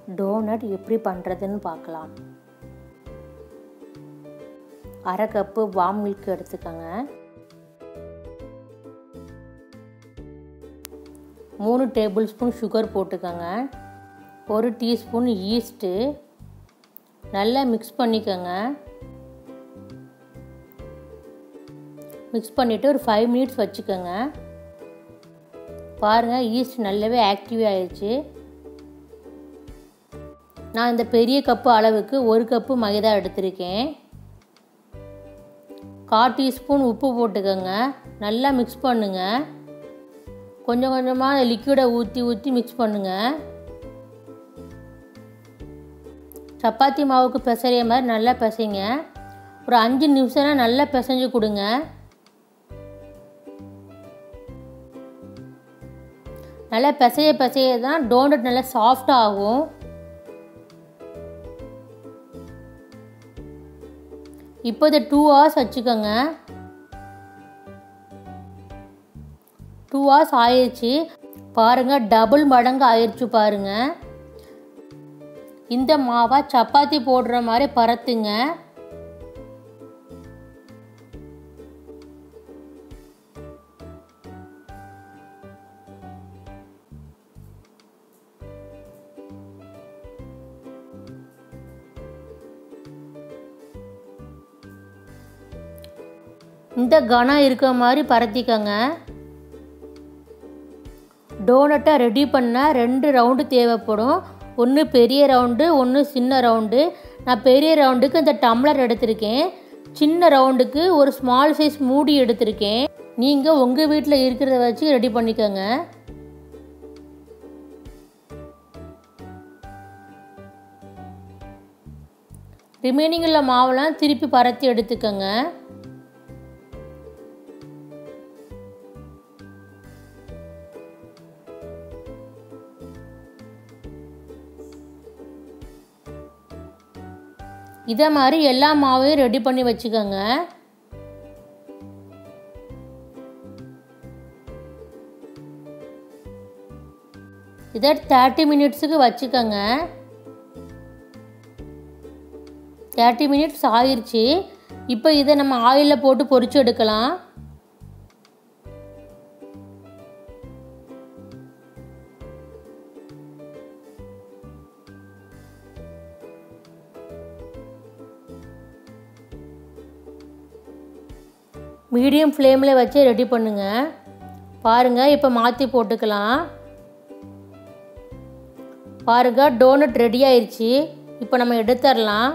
donut எப்படி பண்ணுறதுன்னு பார்க்கலாம் அரை கப்பு வாம் மில்க் எடுத்துக்கோங்க மூணு டேபிள் ஸ்பூன் சுகர் போட்டுக்கோங்க ஒரு டீஸ்பூன் ஈஸ்ட்டு நல்லா மிக்ஸ் பண்ணிக்கோங்க மிக்ஸ் பண்ணிவிட்டு ஒரு ஃபைவ் மினிட்ஸ் வச்சுக்கோங்க பாருங்கள் ஈஸ்ட் நல்லாவே ஆக்டிவ் ஆயிடுச்சு நான் இந்த பெரிய கப்பு அளவுக்கு ஒரு கப்பு மைதா எடுத்திருக்கேன் கால் டீஸ்பூன் உப்பு போட்டுக்கோங்க நல்லா மிக்ஸ் பண்ணுங்கள் கொஞ்சம் கொஞ்சமாக லிக்விடை ஊற்றி ஊற்றி மிக்ஸ் பண்ணுங்கள் சப்பாத்தி மாவுக்கு பிசைய மாதிரி நல்லா பிசைங்க ஒரு அஞ்சு நிமிஷம்னா நல்லா பிசைஞ்சு கொடுங்க நல்லா பிசைய பிசைய தான் டோனட் நல்லா சாஃப்டாக ஆகும் இப்போ இதை டூ ஹவர்ஸ் வச்சுக்கோங்க டூ ஹவர்ஸ் ஆயிடுச்சு பாருங்கள் டபுள் மடங்கு ஆயிடுச்சு பாருங்கள் இந்த மாவை சப்பாத்தி போடுற மாதிரி பரத்துங்க இந்த கனம் இருக்க மாதிரி பரத்திக்கங்க டோனட்டை ரெடி பண்ண ரெண்டு ரவுண்டு தேவைப்படும் ஒன்று பெரிய ரவுண்டு ஒன்று சின்ன ரவுண்டு நான் பெரிய ரவுண்டுக்கு இந்த டம்ளர் எடுத்திருக்கேன் சின்ன ரவுண்டுக்கு ஒரு ஸ்மால் சைஸ் மூடி எடுத்திருக்கேன் நீங்கள் உங்கள் வீட்டில் இருக்கிறத வச்சு ரெடி பண்ணிக்கோங்க ரிமைனிங் உள்ள மாவெல்லாம் திருப்பி பரத்தி எடுத்துக்கோங்க இதை மாதிரி எல்லா மாவையும் ரெடி பண்ணி வச்சுக்கோங்க இதை தேர்ட்டி மினிட்ஸுக்கு வச்சுக்கோங்க தேர்ட்டி மினிட்ஸ் ஆயிடுச்சு இப்போ இதை நம்ம ஆயிலில் போட்டு பொரிச்சு எடுக்கலாம் மீடியம் ஃப்ளேமில் வச்சு ரெடி பண்ணுங்கள் பாருங்கள் இப்போ மாற்றி போட்டுக்கலாம் பாருங்கள் டோனட் ரெடி ஆயிடுச்சு இப்போ நம்ம எடுத்துடலாம்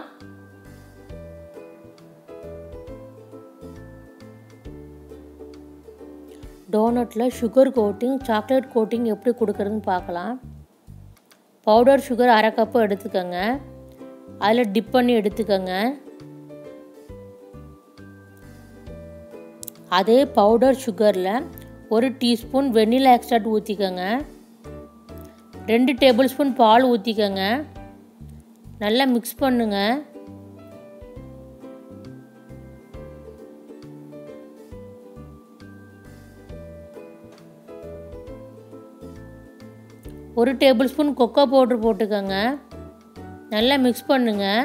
டோனட்டில் சுகர் கோட்டிங் சாக்லேட் கோட்டிங் எப்படி கொடுக்குறதுன்னு பார்க்கலாம் பவுடர் சுகர் அரை கப்பு எடுத்துக்கோங்க அதில் டிப் பண்ணி எடுத்துக்கோங்க அதே பவுடர் சுகரில் ஒரு டீஸ்பூன் வெண்ணிலா எக்ஸ்ட்ராக்ட் ஊற்றிக்கோங்க ரெண்டு டேபிள் ஸ்பூன் பால் ஊற்றிக்கோங்க நல்லா மிக்ஸ் பண்ணுங்கள் ஒரு டேபிள் ஸ்பூன் கொக்கோ பவுட்ரு போட்டுக்கோங்க நல்லா மிக்ஸ் பண்ணுங்கள்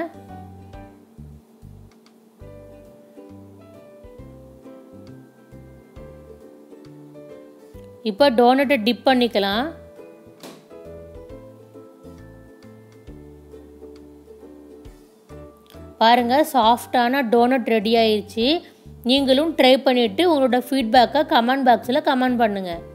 இப்போ டோனட்டை டிப் பண்ணிக்கலாம் பாருங்கள் சாஃப்டான டோனட் ரெடி ஆயிடுச்சு நீங்களும் ட்ரை பண்ணிவிட்டு உங்களோட ஃபீட்பேக்கை கமெண்ட் பாக்ஸில் கமெண்ட் பண்ணுங்கள்